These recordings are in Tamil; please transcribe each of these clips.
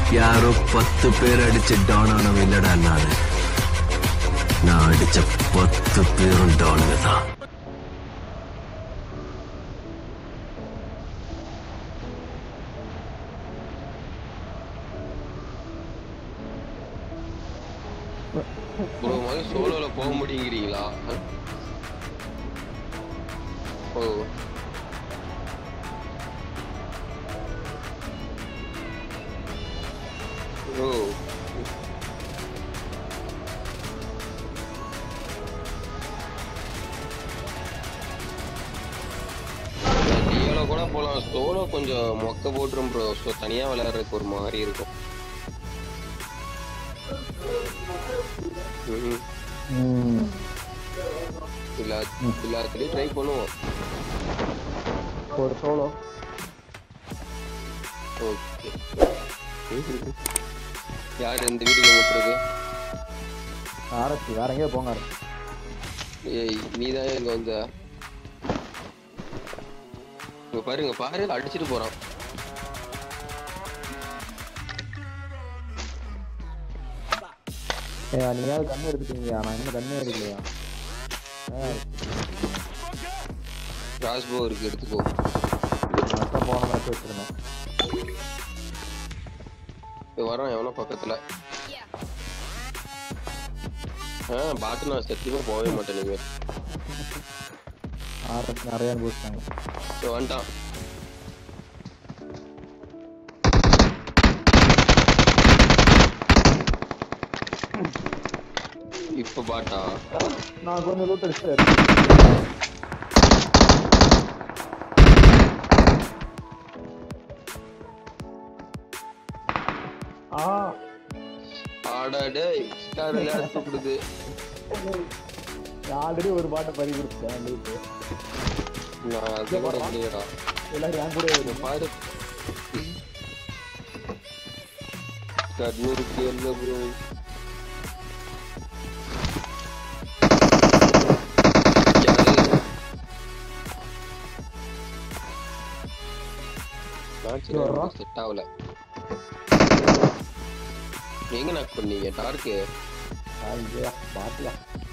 யாரோ பத்து பேர் அடிச்ச டானானவன் இல்லடா நானு நான் அடிச்ச பத்து பேரும் டானுங்க தான் ப்ரோ முதல்ல சோலோல போக முடியுங்கிறீங்களா ஓ ஓ டியோல கூட போலாம் சோலோ கொஞ்சம் மொக்க போட்டுரும் ப்ரோ ஸோ தனியா விளையாடுறதுக்கு ஒரு மாதிரி இருக்கும் ம்ஹும். ம் எல்லா எல்லாத்துலயும் ட்ரை பண்ணுவோம் ஒரு சோலோ ஓகே யார் இந்த வீட்டுக்கு முட்டுறது ஆரத்தி வேற எங்கேயோ போங்க ஏய் நீ தான் இங்க வந்த இங்க பாருங்க பாரு அடிச்சிட்டு போறான் ஏ நீயாவது கண்ணு எடுத்துட்டீங்கயா நான் இன்னும் கண்ணே எடுக்கலையா கிராஸ்போ இருக்கு எடுத்துக்கோ மொத்தம் போன மாதிரி வச்சிருந்தேன் இப்ப வரான் எவனோ பக்கத்துல ஆ பாட்டு நான் சத்தியமா போகவே மாட்டேன் இனிமே ஆரத்தி நிறைய அனுபவிச்சிட்டாங்க இப்ப வந்துட்டான் இப்ப பாட்டா நான் கொஞ்சம் லூட் அடிச்சு ஆ ஆடா டேய் ஸ்டார் விளையாட்டு கொடுது ஆல்ரெடி ஒரு பாட்டை பறி கொடுத்தேன் லூட்டு நான் அது கூட இல்லையடா எல்லாரும் என் கூட இங்க பாரு கண்ணூருக்கு என்ன ப்ரோ வர்றோம். செட் ஆகல எங்க நாக் பண்ணீங்க டார்க்கு ஐயா பாட்டியா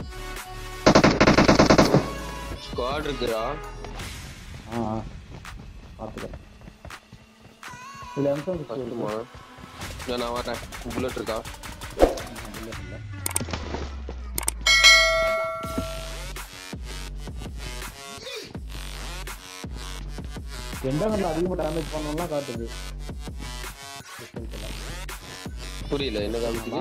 ஸ்குவாட் இருக்குடா ஆ ஆ பார்த்துக்கிறேன் இல்லை எம்சம் சிக்ஸ்டி கஷ்டமா இல்ல நான் வரேன் புல்லட் இருக்கா இல்லை இல்லை எந்த கண்ணில் அதிகமாக டேமேஜ் பண்ணணும்லாம் காட்டுது புரியல என்ன காமிக்குது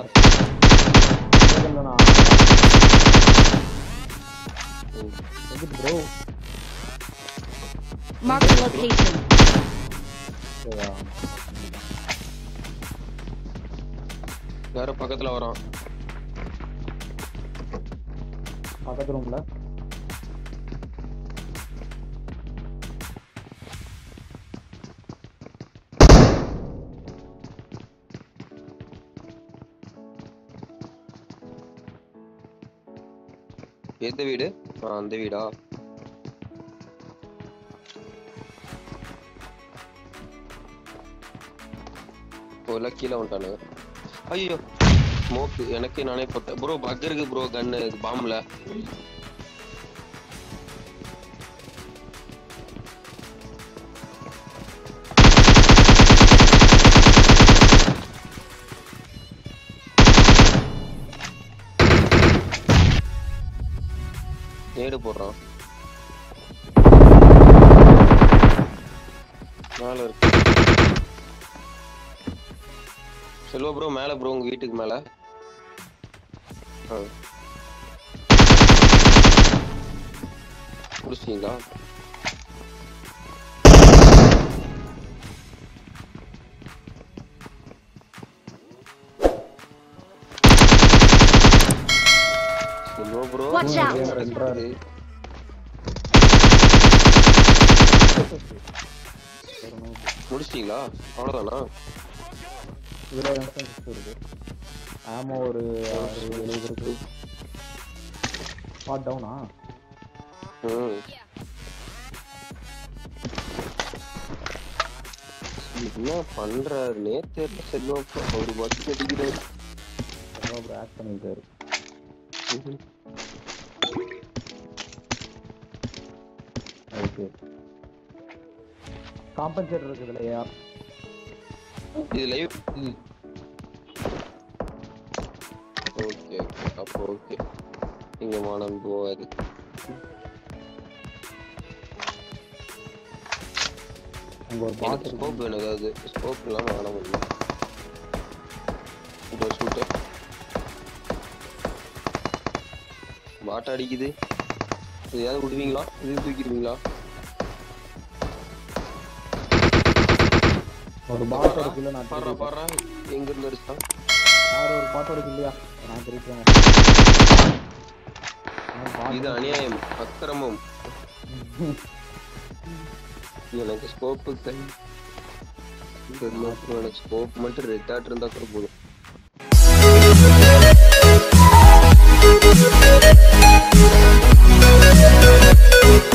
ப்ரோ Mark the location. வேற பக்கத்துல வரான் பக்கத்து ரூம்ல எந்த வீடு ஆ அந்த வீடா ஓ எல்லாம் கீழே வந்துட்டானுங்க ஐயோ ஸ்மோக்கு எனக்கு நானே போட்டேன் ப்ரோ பக் இருக்கு ப்ரோ கன்னு பாம்புல நேடு போடுறான் மேல இருக்கு செல்வா ப்ரோ மேல ப்ரோ உங்க வீட்டுக்கு மேல ஆ. முடிச்சிட்டீங்களா செல்வா ப்ரோ Watch out. இருக்குது முடிச்சிட்டீங்களா அவ்வளோதானா இதுல எம்சம் சிக்ஸ்டி இருக்கு ஆமோ ஒரு ஆறு எழுபது இருக்கு ஸ்பாட் டவுனா ம் என்ன பண்றாருன்னே தெரியல செல்வப்பா ஒரு பத்து அடிக்கிறாரு அப்புறம் ஆக்ட் பண்ணிருக்காரு ஓகே காம்பன்சேட்டர் இருக்குது இல்லையா இது லைவ் ஓகே அப்போ ஓகே இங்க மானம் போவாது அங்க ஒரு பாட் எனக்கு ஸ்கோப் வேணும் ஏதாவது ஸ்கோப் இல்லாம ஆட முடியல இப்போ ஷூட்டு பாட்ட அடிக்குது எதையாவது விடுவீங்களா இது தூக்கிடுவீங்களா ஒரு பாட் இருக்குல்ல நான் பாடுறா திருப்பி- பாடுறா எங்க இருந்து அடிச்சான் யார் ஒரு பாட் இருக்கு இல்லையா நான் திருப்பேன் இது அநியாயம் அக்கிரமம் எனக்கு ஸ்கோப்பு கை எனக்கு ஸ்கோப் மட்டும் ரெட் ஆட் இருந்தா கூட போதும்